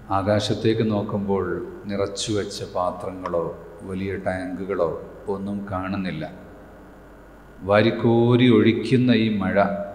ആകാശത്തേക്ക് നോക്കുമ്പോൾ നിറച്ചു വെച്ച പാത്രങ്ങളോ വലിയ ടാങ്കുകളോ ഒന്നും കാണുന്നില്ല വാരിക്കോരി ഒഴിക്കുന്ന ഈ മഴ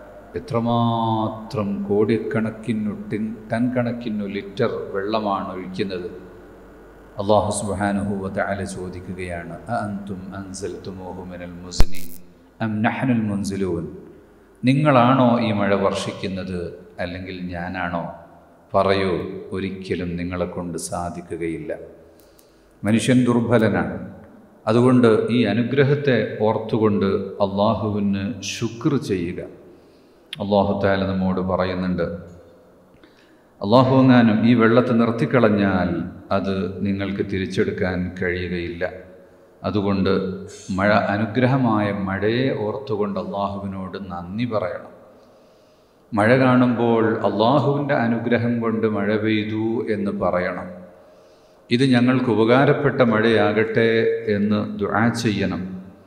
എത്രമാത്രം കോടിക്കണക്കിനു ടിൻ ടൺ കണക്കിനു ലിറ്റർ വെള്ളമാണ് ഒഴിക്കുന്നത് അള്ളാഹു സുബാനുഹൂവത്തെ അല ചോദിക്കുകയാണ് അന്തും അൻസൽ തുമോഹുമിനൽ മുസ്നി അം നഹനുൽ മുൻസിലൂൻ നിങ്ങളാണോ ഈ മഴ വർഷിക്കുന്നത് അല്ലെങ്കിൽ ഞാനാണോ പറയൂ ഒരിക്കലും നിങ്ങളെ കൊണ്ട് സാധിക്കുകയില്ല മനുഷ്യൻ ദുർബലനാണ് അതുകൊണ്ട് ഈ അനുഗ്രഹത്തെ ഓർത്തുകൊണ്ട് അള്ളാഹുവിന് ശുക്ർ ചെയ്യുക അള്ളാഹു താല നമ്മോട് പറയുന്നുണ്ട് അള്ളാഹു എങ്ങാനും ഈ വെള്ളത്തെ നിർത്തിക്കളഞ്ഞാൽ അത് നിങ്ങൾക്ക് തിരിച്ചെടുക്കാൻ കഴിയുകയില്ല അതുകൊണ്ട് മഴ അനുഗ്രഹമായ മഴയെ ഓർത്തുകൊണ്ട് അള്ളാഹുവിനോട് നന്ദി പറയണം മഴ കാണുമ്പോൾ അള്ളാഹുവിൻ്റെ അനുഗ്രഹം കൊണ്ട് മഴ പെയ്തു എന്ന് പറയണം ഇത് ഞങ്ങൾക്ക് ഉപകാരപ്പെട്ട മഴയാകട്ടെ എന്ന് ദുആ ചെയ്യണം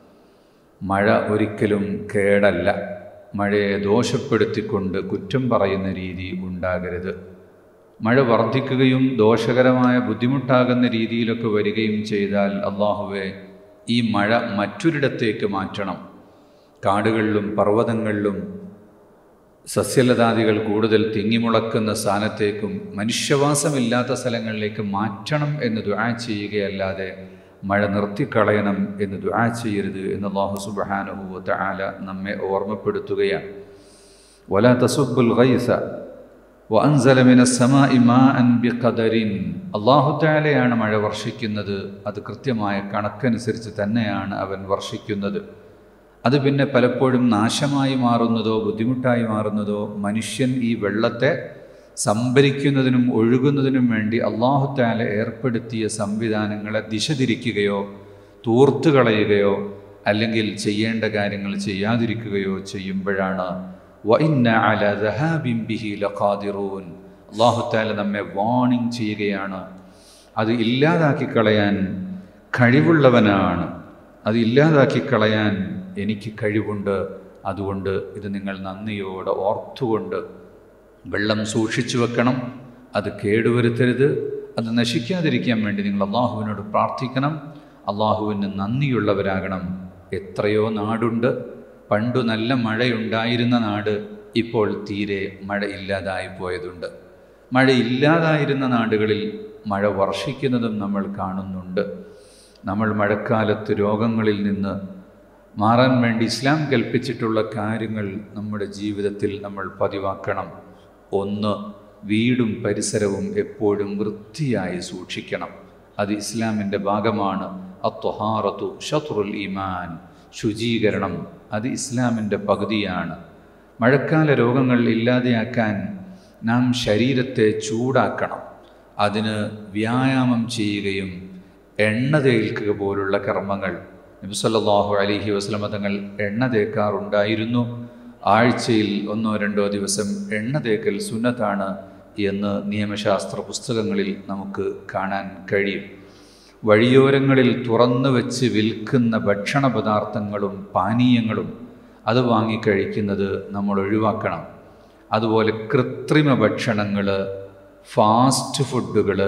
മഴ ഒരിക്കലും കേടല്ല മഴയെ ദോഷപ്പെടുത്തിക്കൊണ്ട് കുറ്റം പറയുന്ന രീതി ഉണ്ടാകരുത് മഴ വർദ്ധിക്കുകയും ദോഷകരമായ ബുദ്ധിമുട്ടാകുന്ന രീതിയിലൊക്കെ വരികയും ചെയ്താൽ അള്ളാഹുവെ ഈ മഴ മറ്റൊരിടത്തേക്ക് മാറ്റണം കാടുകളിലും പർവ്വതങ്ങളിലും സസ്യലതാദികൾ കൂടുതൽ തിങ്ങിമുളക്കുന്ന സ്ഥാനത്തേക്കും മനുഷ്യവാസമില്ലാത്ത സ്ഥലങ്ങളിലേക്ക് മാറ്റണം എന്ന് ദുആ ചെയ്യുകയല്ലാതെ മഴ നിർത്തിക്കളയണം എന്ന് ദുആ ചെയ്യരുത് എന്ന് അള്ളാഹു സുബാനുഭൂവത്തെ ആല നമ്മെ ഓർമ്മപ്പെടുത്തുകയാണ് വല തസുബുൽ ഗൈസ വഅൻസല മിനസ്സമാഇ മാഅൻ ബിഖദരിൻ അല്ലാഹു തആലയാണ് മഴ വർഷിക്കുന്നത് അത് കൃത്യമായ കണക്കനുസരിച്ച് തന്നെയാണ് അവൻ വർഷിക്കുന്നത് അത് പിന്നെ പലപ്പോഴും നാശമായി മാറുന്നതോ ബുദ്ധിമുട്ടായി മാറുന്നതോ മനുഷ്യൻ ഈ വെള്ളത്തെ സംഭരിക്കുന്നതിനും ഒഴുകുന്നതിനും വേണ്ടി അള്ളാഹു താല ഏർപ്പെടുത്തിയ സംവിധാനങ്ങളെ ദിശ തിരിക്കുകയോ തൂർത്തു കളയുകയോ അല്ലെങ്കിൽ ചെയ്യേണ്ട കാര്യങ്ങൾ ചെയ്യാതിരിക്കുകയോ ചെയ്യുമ്പോഴാണ് അള്ളാഹു താല നമ്മെ വാണിംഗ് ചെയ്യുകയാണ് അത് ഇല്ലാതാക്കി കളയാൻ കഴിവുള്ളവനാണ് അത് ഇല്ലാതാക്കി കളയാൻ എനിക്ക് കഴിവുണ്ട് അതുകൊണ്ട് ഇത് നിങ്ങൾ നന്ദിയോടെ ഓർത്തുകൊണ്ട് വെള്ളം സൂക്ഷിച്ചു വെക്കണം അത് കേടുവരുത്തരുത് അത് നശിക്കാതിരിക്കാൻ വേണ്ടി നിങ്ങൾ അള്ളാഹുവിനോട് പ്രാർത്ഥിക്കണം അള്ളാഹുവിന് നന്ദിയുള്ളവരാകണം എത്രയോ നാടുണ്ട് പണ്ടു നല്ല മഴയുണ്ടായിരുന്ന നാട് ഇപ്പോൾ തീരെ മഴ ഇല്ലാതായി പോയതുണ്ട് മഴ ഇല്ലാതായിരുന്ന നാടുകളിൽ മഴ വർഷിക്കുന്നതും നമ്മൾ കാണുന്നുണ്ട് നമ്മൾ മഴക്കാലത്ത് രോഗങ്ങളിൽ നിന്ന് മാറാൻ വേണ്ടി ഇസ്ലാം കൽപ്പിച്ചിട്ടുള്ള കാര്യങ്ങൾ നമ്മുടെ ജീവിതത്തിൽ നമ്മൾ പതിവാക്കണം ഒന്ന് വീടും പരിസരവും എപ്പോഴും വൃത്തിയായി സൂക്ഷിക്കണം അത് ഇസ്ലാമിൻ്റെ ഭാഗമാണ് അത്വഹാറത്തു ഷത്രുൽ ഈമാൻ ശുചീകരണം അത് ഇസ്ലാമിൻ്റെ പകുതിയാണ് മഴക്കാല രോഗങ്ങൾ ഇല്ലാതെയാക്കാൻ നാം ശരീരത്തെ ചൂടാക്കണം അതിന് വ്യായാമം ചെയ്യുകയും എണ്ണ തേൽക്കുക പോലുള്ള കർമ്മങ്ങൾ നബിസല്ലാഹു അലിഹി വസ്ലമ തങ്ങൾ എണ്ണ തേക്കാറുണ്ടായിരുന്നു ആഴ്ചയിൽ ഒന്നോ രണ്ടോ ദിവസം എണ്ണ തേക്കൽ സുന്നത്താണ് എന്ന് നിയമശാസ്ത്ര പുസ്തകങ്ങളിൽ നമുക്ക് കാണാൻ കഴിയും വഴിയോരങ്ങളിൽ തുറന്നു വെച്ച് വിൽക്കുന്ന ഭക്ഷണ പദാർത്ഥങ്ങളും പാനീയങ്ങളും അത് വാങ്ങിക്കഴിക്കുന്നത് നമ്മൾ ഒഴിവാക്കണം അതുപോലെ കൃത്രിമ ഭക്ഷണങ്ങൾ ഫാസ്റ്റ് ഫുഡുകൾ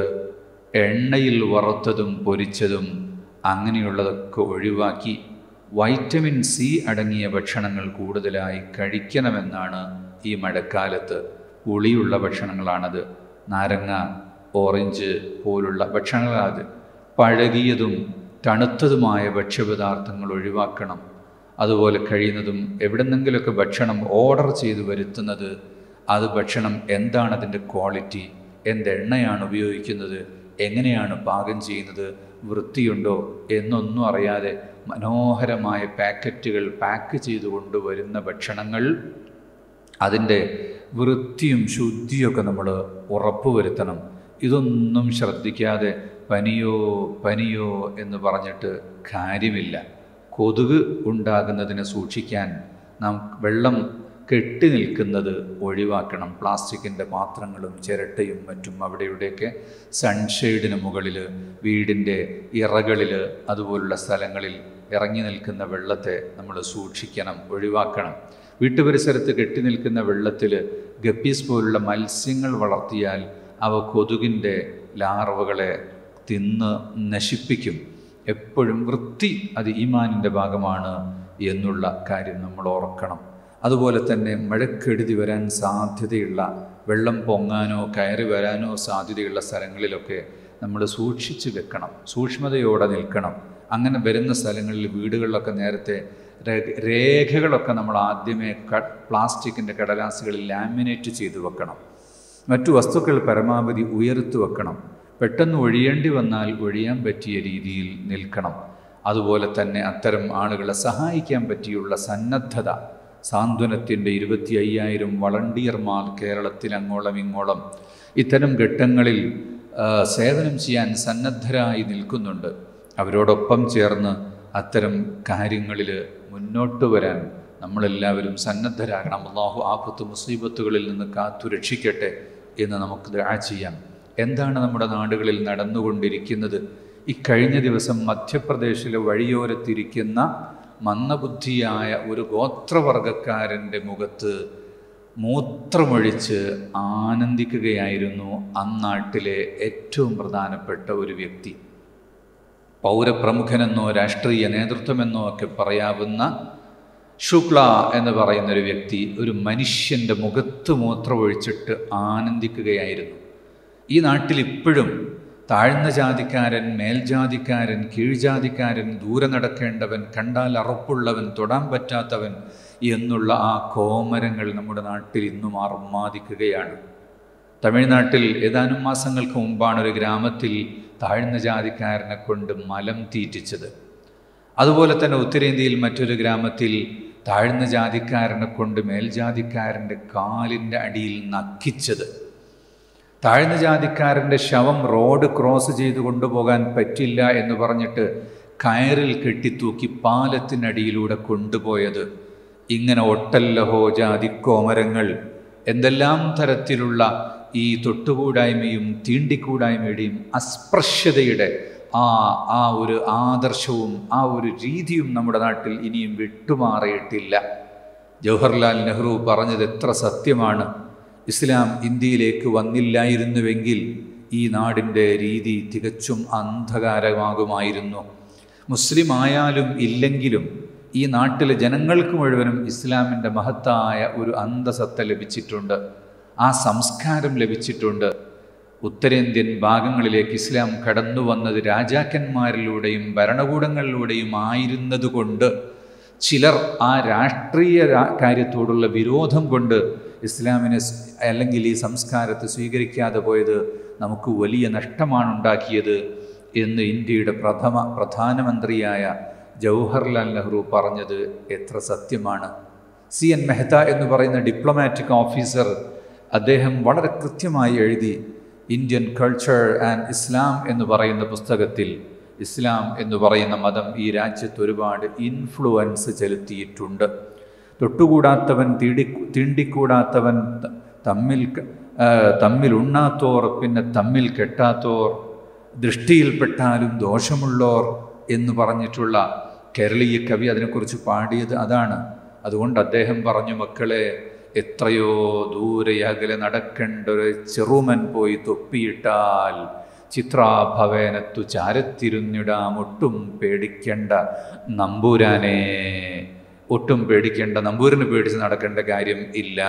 എണ്ണയിൽ വറുത്തതും പൊരിച്ചതും അങ്ങനെയുള്ളതൊക്കെ ഒഴിവാക്കി വൈറ്റമിൻ സി അടങ്ങിയ ഭക്ഷണങ്ങൾ കൂടുതലായി കഴിക്കണമെന്നാണ് ഈ മഴക്കാലത്ത് പുളിയുള്ള ഭക്ഷണങ്ങളാണത് നാരങ്ങ ഓറഞ്ച് പോലുള്ള ഭക്ഷണങ്ങളത് പഴകിയതും തണുത്തതുമായ ഭക്ഷ്യപദാർത്ഥങ്ങൾ ഒഴിവാക്കണം അതുപോലെ കഴിയുന്നതും എവിടെന്നെങ്കിലുമൊക്കെ ഭക്ഷണം ഓർഡർ ചെയ്ത് വരുത്തുന്നത് അത് ഭക്ഷണം എന്താണ് അതിൻ്റെ ക്വാളിറ്റി എന്തെണ്ണയാണ് ഉപയോഗിക്കുന്നത് എങ്ങനെയാണ് പാകം ചെയ്യുന്നത് വൃത്തിയുണ്ടോ എന്നൊന്നും അറിയാതെ മനോഹരമായ പാക്കറ്റുകൾ പാക്ക് ചെയ്ത് കൊണ്ടുവരുന്ന ഭക്ഷണങ്ങൾ അതിൻ്റെ വൃത്തിയും ശുദ്ധിയൊക്കെ നമ്മൾ ഉറപ്പുവരുത്തണം ഇതൊന്നും ശ്രദ്ധിക്കാതെ പനിയോ പനിയോ എന്ന് പറഞ്ഞിട്ട് കാര്യമില്ല കൊതുക് ഉണ്ടാകുന്നതിനെ സൂക്ഷിക്കാൻ നാം വെള്ളം കെട്ടി നിൽക്കുന്നത് ഒഴിവാക്കണം പ്ലാസ്റ്റിക്കിൻ്റെ പാത്രങ്ങളും ചിരട്ടയും മറ്റും അവിടെയുടെയൊക്കെ സൺഷെയ്ഡിന് മുകളിൽ വീടിൻ്റെ ഇറകളിൽ അതുപോലുള്ള സ്ഥലങ്ങളിൽ ഇറങ്ങി നിൽക്കുന്ന വെള്ളത്തെ നമ്മൾ സൂക്ഷിക്കണം ഒഴിവാക്കണം വീട്ടുപരിസരത്ത് കെട്ടി നിൽക്കുന്ന വെള്ളത്തിൽ ഗപ്പീസ് പോലുള്ള മത്സ്യങ്ങൾ വളർത്തിയാൽ അവ കൊതുകിൻ്റെ ലാർവകളെ തിന്ന് നശിപ്പിക്കും എപ്പോഴും വൃത്തി അത് ഈമാനിൻ്റെ ഭാഗമാണ് എന്നുള്ള കാര്യം നമ്മൾ ഓർക്കണം അതുപോലെ തന്നെ മഴക്കെടുതി വരാൻ സാധ്യതയുള്ള വെള്ളം പൊങ്ങാനോ കയറി വരാനോ സാധ്യതയുള്ള സ്ഥലങ്ങളിലൊക്കെ നമ്മൾ സൂക്ഷിച്ച് വെക്കണം സൂക്ഷ്മതയോടെ നിൽക്കണം അങ്ങനെ വരുന്ന സ്ഥലങ്ങളിൽ വീടുകളിലൊക്കെ നേരത്തെ രേ- രേഖകളൊക്കെ നമ്മൾ ആദ്യമേ ക പ്ലാസ്റ്റിക്കിൻ്റെ കടലാസുകളിൽ ലാമിനേറ്റ് ചെയ്ത് വെക്കണം മറ്റു വസ്തുക്കൾ പരമാവധി ഉയർത്തി വെക്കണം പെട്ടെന്ന് ഒഴിയേണ്ടി വന്നാൽ ഒഴിയാൻ പറ്റിയ രീതിയിൽ നിൽക്കണം അതുപോലെ തന്നെ അത്തരം ആളുകളെ സഹായിക്കാൻ പറ്റിയുള്ള സന്നദ്ധത സാന്ത്വനത്തിൻ്റെ ഇരുപത്തി അയ്യായിരം വളണ്ടിയർമാർ കേരളത്തിൽ അങ്ങോളം ഇങ്ങോളം ഇത്തരം ഘട്ടങ്ങളിൽ ആ, സേവനം ചെയ്യാൻ സന്നദ്ധരായി നിൽക്കുന്നുണ്ട് അവരോടൊപ്പം ചേർന്ന് അത്തരം കാര്യങ്ങളിൽ മുന്നോട്ട് വരാൻ നമ്മളെല്ലാവരും സന്നദ്ധരാകണം അള്ളാഹു ആപത്ത് മുസീബത്തുകളിൽ നിന്ന് കാത്തു രക്ഷിക്കട്ടെ എന്ന് നമുക്ക് ദുആ ചെയ്യാം എന്താണ് നമ്മുടെ നാടുകളിൽ നടന്നുകൊണ്ടിരിക്കുന്നത് ഈ കഴിഞ്ഞ ദിവസം മധ്യപ്രദേശിലെ വഴിയോരത്തിരിക്കുന്ന മന്ദബുദ്ധിയായ ഒരു ഗോത്രവർഗക്കാരൻ്റെ മുഖത്ത് മൂത്രമൊഴിച്ച് ആനന്ദിക്കുകയായിരുന്നു അന്നാട്ടിലെ ഏറ്റവും പ്രധാനപ്പെട്ട ഒരു വ്യക്തി പൗരപ്രമുഖനെന്നോ രാഷ്ട്രീയ നേതൃത്വമെന്നോ ഒക്കെ പറയാവുന്ന ശുക്ല എന്ന് പറയുന്ന ഒരു വ്യക്തി ഒരു മനുഷ്യൻ്റെ മുഖത്ത് മൂത്രമൊഴിച്ചിട്ട് ആനന്ദിക്കുകയായിരുന്നു ഈ നാട്ടിൽ ഇപ്പോഴും താഴ്ന്ന ജാതിക്കാരൻ മേൽജാതിക്കാരൻ കീഴ്ജാതിക്കാരൻ ദൂരെ നടക്കേണ്ടവൻ കണ്ടാൽ അറപ്പുള്ളവൻ തൊടാൻ പറ്റാത്തവൻ എന്നുള്ള ആ കോമരങ്ങൾ നമ്മുടെ നാട്ടിൽ ഇന്നും അർമാദിക്കുകയാണ് തമിഴ്നാട്ടിൽ ഏതാനും മാസങ്ങൾക്ക് മുമ്പാണ് ഒരു ഗ്രാമത്തിൽ താഴ്ന്ന ജാതിക്കാരനെ കൊണ്ട് മലം തീറ്റിച്ചത് അതുപോലെ തന്നെ ഉത്തരേന്ത്യയിൽ മറ്റൊരു ഗ്രാമത്തിൽ താഴ്ന്ന ജാതിക്കാരനെ കൊണ്ട് മേൽജാതിക്കാരൻ്റെ കാലിൻ്റെ അടിയിൽ നക്കിച്ചത് താഴ്ന്ന ജാതിക്കാരൻ്റെ ശവം റോഡ് ക്രോസ് ചെയ്ത് കൊണ്ടുപോകാൻ പറ്റില്ല എന്ന് പറഞ്ഞിട്ട് കയറിൽ കെട്ടിത്തൂക്കി പാലത്തിനടിയിലൂടെ കൊണ്ടുപോയത് ഇങ്ങനെ ഒട്ടല്ലഹോ ജാതിക്കോമരങ്ങൾ എന്തെല്ലാം തരത്തിലുള്ള ഈ തൊട്ടുകൂടായ്മയും തീണ്ടിക്കൂടായ്മയുടെയും അസ്പൃശ്യതയുടെ ആ ആ ഒരു ആദർശവും ആ ഒരു രീതിയും നമ്മുടെ നാട്ടിൽ ഇനിയും വിട്ടുമാറിയിട്ടില്ല ജവഹർലാൽ നെഹ്റു പറഞ്ഞത് എത്ര സത്യമാണ് ഇസ്ലാം ഇന്ത്യയിലേക്ക് വന്നില്ലായിരുന്നുവെങ്കിൽ ഈ നാടിൻ്റെ രീതി തികച്ചും അന്ധകാരമാകുമായിരുന്നു മുസ്ലിം ആയാലും ഇല്ലെങ്കിലും ഈ നാട്ടിലെ ജനങ്ങൾക്ക് മുഴുവനും ഇസ്ലാമിൻ്റെ മഹത്തായ ഒരു അന്തസത്ത ലഭിച്ചിട്ടുണ്ട് ആ സംസ്കാരം ലഭിച്ചിട്ടുണ്ട് ഉത്തരേന്ത്യൻ ഭാഗങ്ങളിലേക്ക് ഇസ്ലാം കടന്നു വന്നത് രാജാക്കന്മാരിലൂടെയും ഭരണകൂടങ്ങളിലൂടെയും ആയിരുന്നതുകൊണ്ട് ചിലർ ആ രാഷ്ട്രീയ രാ- കാര്യത്തോടുള്ള വിരോധം കൊണ്ട് ഇസ്ലാമിനെ സ്- അല്ലെങ്കിൽ ഈ സംസ്കാരത്തെ സ്വീകരിക്കാതെ പോയത് നമുക്ക് വലിയ നഷ്ടമാണ് ഉണ്ടാക്കിയത് എന്ന് ഇന്ത്യയുടെ പ്രഥമ പ്രധാനമന്ത്രിയായ ജവഹർലാൽ നെഹ്റു പറഞ്ഞത് എത്ര സത്യമാണ് സി എൻ മെഹ്ത എന്ന് പറയുന്ന ഡിപ്ലോമാറ്റിക് ഓഫീസർ അദ്ദേഹം വളരെ കൃത്യമായി എഴുതി ഇന്ത്യൻ കൾച്ചർ ആൻഡ് ഇസ്ലാം എന്ന് പറയുന്ന പുസ്തകത്തിൽ ഇസ്ലാം എന്ന് പറയുന്ന മതം ഈ രാജ്യത്ത് ഒരുപാട് ഇൻഫ്ലുവൻസ് ചെലുത്തിയിട്ടുണ്ട് തൊട്ടുകൂടാത്തവൻ തീടി തീണ്ടിക്കൂടാത്തവൻ ത- തമ്മിൽ ക- ആ, തമ്മിൽ ഉണ്ണാത്തോർ പിന്നെ തമ്മിൽ കെട്ടാത്തോർ ദൃഷ്ടിയിൽപ്പെട്ടാലും ദോഷമുള്ളോർ എന്ന് പറഞ്ഞിട്ടുള്ള കേരളീയ കവി അതിനെക്കുറിച്ച് പാടിയത് അതാണ് അതുകൊണ്ട് അദ്ദേഹം പറഞ്ഞു മക്കളെ എത്രയോ ദൂരെ അകലെ നടക്കേണ്ട ഒരു ചെറുമൻ പോയി തൊപ്പിയിട്ടാൽ ചിത്രാഭവേനത്തു ചാരത്തിരുന്നിടാം ഒട്ടും പേടിക്കേണ്ട നമ്പൂരാനെ ഒട്ടും പേടിക്കേണ്ട നമ്പൂരിന് പേടിച്ച് നടക്കേണ്ട കാര്യം ഇല്ല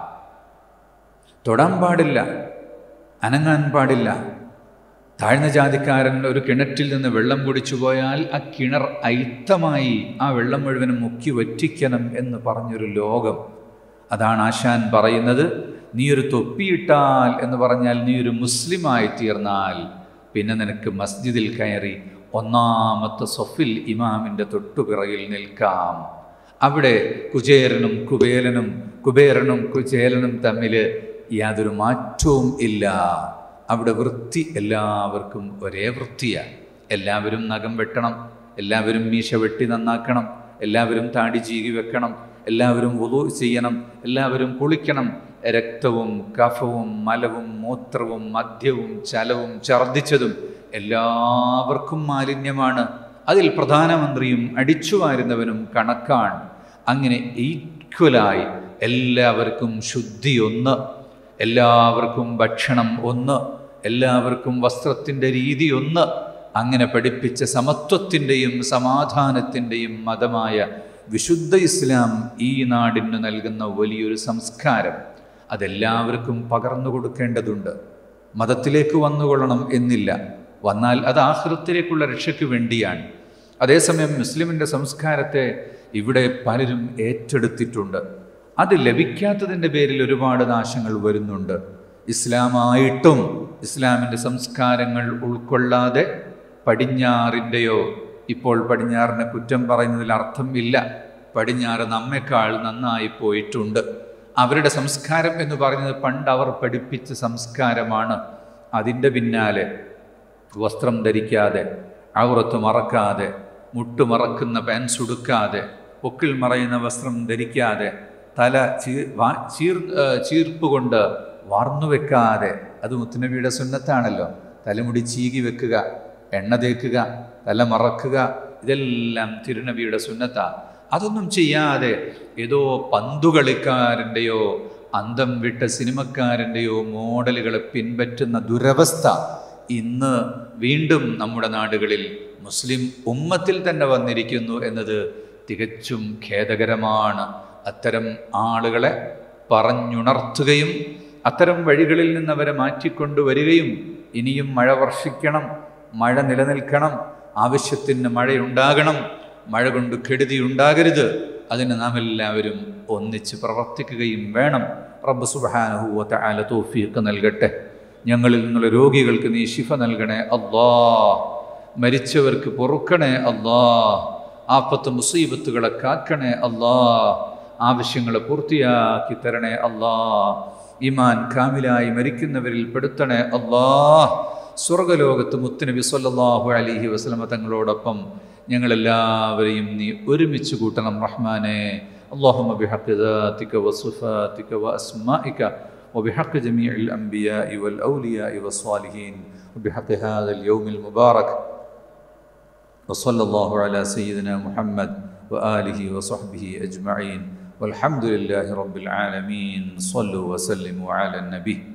തൊടാൻ പാടില്ല അനങ്ങാൻ പാടില്ല താഴ്ന്ന ജാതിക്കാരൻ ഒരു കിണറ്റിൽ നിന്ന് വെള്ളം കുടിച്ചു പോയാൽ ആ കിണർ അയിത്തമായി ആ വെള്ളം മുഴുവനും മുക്കി വറ്റിക്കണം എന്ന് പറഞ്ഞൊരു ലോകം അതാണ് ആശാൻ പറയുന്നത് നീ ഒരു തൊപ്പിയിട്ടാൽ എന്ന് പറഞ്ഞാൽ നീ ഒരു മുസ്ലിമായി തീർന്നാൽ പിന്നെ നിനക്ക് മസ്ജിദിൽ കയറി ഒന്നാമത്തെ സൊഫിൽ ഇമാമിൻ്റെ തൊട്ടുപിറകിൽ നിൽക്കാം അവിടെ കുചേരനും കുബേലനും കുബേരനും കുചേലനും തമ്മിൽ യാതൊരു മാറ്റവും ഇല്ല അവിടെ വൃത്തി എല്ലാവർക്കും ഒരേ വൃത്തിയാണ് എല്ലാവരും നഖം വെട്ടണം എല്ലാവരും മീശ വെട്ടി നന്നാക്കണം എല്ലാവരും താടി ചീകി വെക്കണം എല്ലാവരും വുളു ചെയ്യണം എല്ലാവരും കുളിക്കണം രക്തവും കഫവും മലവും മൂത്രവും മദ്യവും ചലവും ഛർദ്ദിച്ചതും എല്ലാവർക്കും മാലിന്യമാണ് അതിൽ പ്രധാനമന്ത്രിയും അടിച്ചുവാരുന്നവനും കണക്കാണ് അങ്ങനെ ഈക്വലായി എല്ലാവർക്കും ശുദ്ധി ഒന്ന് എല്ലാവർക്കും ഭക്ഷണം ഒന്ന് എല്ലാവർക്കും വസ്ത്രത്തിൻ്റെ രീതി ഒന്ന് അങ്ങനെ പഠിപ്പിച്ച സമത്വത്തിൻ്റെയും സമാധാനത്തിൻ്റെയും മതമായ വിശുദ്ധ ഇസ്ലാം ഈ നാടിന് നൽകുന്ന വലിയൊരു സംസ്കാരം അതെല്ലാവർക്കും പകർന്നു കൊടുക്കേണ്ടതുണ്ട് മതത്തിലേക്ക് വന്നുകൊള്ളണം എന്നില്ല വന്നാൽ അത് ആഹൃത്തിലേക്കുള്ള രക്ഷയ്ക്ക് വേണ്ടിയാണ് അതേസമയം മുസ്ലിമിൻ്റെ സംസ്കാരത്തെ ഇവിടെ പലരും ഏറ്റെടുത്തിട്ടുണ്ട് അത് ലഭിക്കാത്തതിൻ്റെ പേരിൽ ഒരുപാട് നാശങ്ങൾ വരുന്നുണ്ട് ഇസ്ലാമായിട്ടും ഇസ്ലാമിൻ്റെ സംസ്കാരങ്ങൾ ഉൾക്കൊള്ളാതെ പടിഞ്ഞാറിൻ്റെയോ ഇപ്പോൾ പടിഞ്ഞാറിനെ കുറ്റം പറയുന്നതിൽ അർത്ഥമില്ല പടിഞ്ഞാറ് നമ്മെക്കാൾ നന്നായി പോയിട്ടുണ്ട് അവരുടെ സംസ്കാരം എന്ന് പറയുന്നത് പണ്ട് അവർ പഠിപ്പിച്ച സംസ്കാരമാണ് അതിൻ്റെ പിന്നാലെ വസ്ത്രം ധരിക്കാതെ ഔറത്ത് മറക്കാതെ മുട്ട് മറക്കുന്ന പാൻസ് ഉടുക്കാതെ പൊക്കിൽ മറയുന്ന വസ്ത്രം ധരിക്കാതെ തല ചീ വാ ചീർ ചീർപ്പ് കൊണ്ട് വാർന്നു വെക്കാതെ അത് മുത്തുനബിയുടെ സുന്നത്താണല്ലോ തലമുടി ചീകി വെക്കുക എണ്ണ തേക്കുക തല മറക്കുക ഇതെല്ലാം തിരുനബിയുടെ സുന്നത്താ അതൊന്നും ചെയ്യാതെ ഏതോ പന്തുകളിക്കാരൻ്റെയോ അന്തം വിട്ട സിനിമക്കാരൻ്റെയോ മോഡലുകളെ പിൻപറ്റുന്ന ദുരവസ്ഥ ഇന്ന് വീണ്ടും നമ്മുടെ നാടുകളിൽ മുസ്ലിം ഉമ്മത്തിൽ തന്നെ വന്നിരിക്കുന്നു എന്നത് തികച്ചും ഖേദകരമാണ് അത്തരം ആളുകളെ പറഞ്ഞുണർത്തുകയും അത്തരം വഴികളിൽ നിന്ന് അവരെ മാറ്റിക്കൊണ്ടുവരികയും ഇനിയും മഴ വർഷിക്കണം മഴ നിലനിൽക്കണം ആവശ്യത്തിന് മഴയുണ്ടാകണം മഴ കൊണ്ട് കെടുതി ഉണ്ടാകരുത് അതിന് നാം എല്ലാവരും ഒന്നിച്ച് പ്രവർത്തിക്കുകയും വേണം റബ്ബ് സുബാനുഭൂവത്ത ആല തോഫിയൊക്കെ നൽകട്ടെ ഞങ്ങളിൽ നിന്നുള്ള രോഗികൾക്ക് നീ ശിഫ നൽകണേ അള്ളാ മരിച്ചവർക്ക് പൊറുക്കണേ അള്ളാ ആപ്പത്ത് മുസീബത്തുകളെ കാക്കണേ അള്ളാ ആവശ്യങ്ങളെ പൂർത്തിയാക്കി തരണേ അള്ളാ ഇമാൻ കാമിലായി മരിക്കുന്നവരിൽ പെടുത്തണേ അള്ളാ സ്വർഗലോകത്ത് മുത്തുനബി സല്ലല്ലാഹു അലൈഹി വസല്ലമ തങ്ങളോടൊപ്പം ഞങ്ങളെല്ലാവരെയും നീ ഒരുമിച്ച് കൂട്ടണം റഹ്മാനെ اللهم بحق ذاتك وصفاتك وأسمائك وبحق جميع الأنبياء والأولياء والصالحين وبحق هذا اليوم المبارك وصلى الله على سيدنا محمد وآله وصحبه أجمعين والحمد لله رب العالمين صلوا وسلموا على النبي